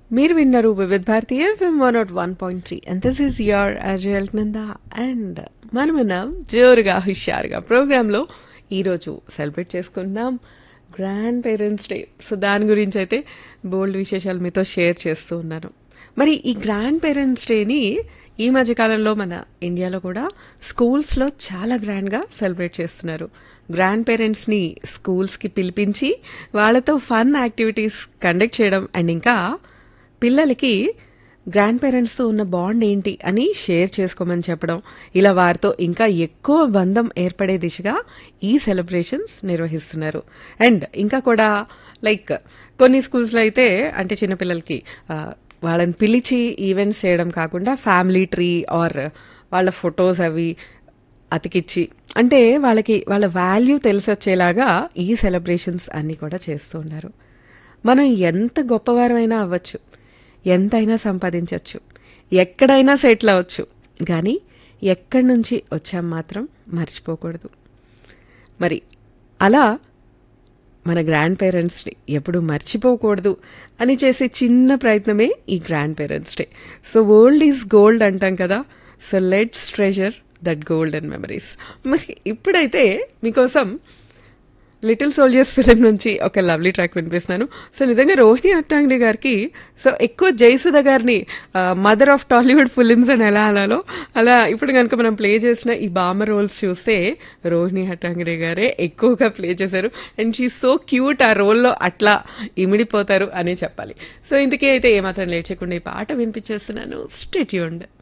మీరు విన్నారు Vividh Bharati FM one nought one point three and this is your అజయల్ Nanda and మనమన్నాం జోరుగా హుషారుగా ప్రోగ్రాంలో ఈరోజు సెలబ్రేట్ చేసుకుంటున్నాం గ్రాండ్ పేరెంట్స్ డే సో దాని గురించి అయితే బోల్డ్ విశేషాలు మీతో షేర్ చేస్తూ ఉన్నాను మరి ఈ గ్రాండ్ పేరెంట్స్ డేని ఈ మధ్యకాలంలో మన ఇండియాలో కూడా స్కూల్స్లో చాలా గ్రాండ్గా సెలబ్రేట్ చేస్తున్నారు గ్రాండ్ పేరెంట్స్ని స్కూల్స్కి పిలిపించి వాళ్ళతో ఫన్ యాక్టివిటీస్ కండక్ట్ చేయడం అండ్ ఇంకా పిల్లలకి గ్రాండ్ పేరెంట్స్తో ఉన్న బాండ్ ఏంటి అని షేర్ చేసుకోమని చెప్పడం ఇలా వారితో ఇంకా ఎక్కువ బంధం ఏర్పడే దిశగా ఈ సెలబ్రేషన్స్ నిర్వహిస్తున్నారు అండ్ ఇంకా కూడా లైక్ కొన్ని స్కూల్స్లో అయితే అంటే చిన్నపిల్లలకి ఆ, వాళ్ళని పిలిచి ఈవెంట్స్ చేయడం కాకుండా ఫ్యామిలీ ట్రీ ఆర్ వాళ్ళ ఫొటోస్ అవి అతికిచ్చి అంటే వాళ్ళకి వాళ్ళ వాల్యూ తెలిసి వచ్చేలాగా ఈ సెలబ్రేషన్స్ అన్నీ కూడా చేస్తూ ఉన్నారు మనం ఎంత గొప్పవారమైనా అవ్వచ్చు ఎంతైనా సంపాదించవచ్చు ఎక్కడైనా సెటిల్ అవ్వచ్చు కానీ ఎక్కడి నుంచి వచ్చాం మాత్రం మర్చిపోకూడదు మరి అలా మన గ్రాండ్ పేరెంట్స్ డే ఎప్పుడు మర్చిపోకూడదు అని చేసే చిన్న ప్రయత్నమే ఈ grandparents day so world is gold అంటాం కదా so let's treasure that gold and memories మరి ఇప్పుడైతే మీకోసం లిటిల్ సోల్జర్స్ ఫిలిం నుంచి ఒక లవ్లీ ట్రాక్ వినిపిస్తున్నాను సో నిజంగా రోహిణి అట్టాంగ్డి గారికి సో ఎక్కువ జయసుధ గారిని మదర్ ఆఫ్ టాలీవుడ్ ఫిలిమ్స్ అని ఎలా అనాలో అలా ఇప్పుడు కనుక మనం ప్లే చేసిన ఈ బామ రోల్స్ చూస్తే రోహిణి హట్టాంగ్డే గారే ఎక్కువగా ప్లే చేశారు అండ్ షీ సో క్యూట్ ఆ రోల్లో అట్లా ఇమిడిపోతారు అనే చెప్పాలి సో ఇందుకే అయితే ఏమాత్రం లేట్ చేయకుండా ఈ పాట వినిపించేస్తున్నాను స్టేట్యూండ్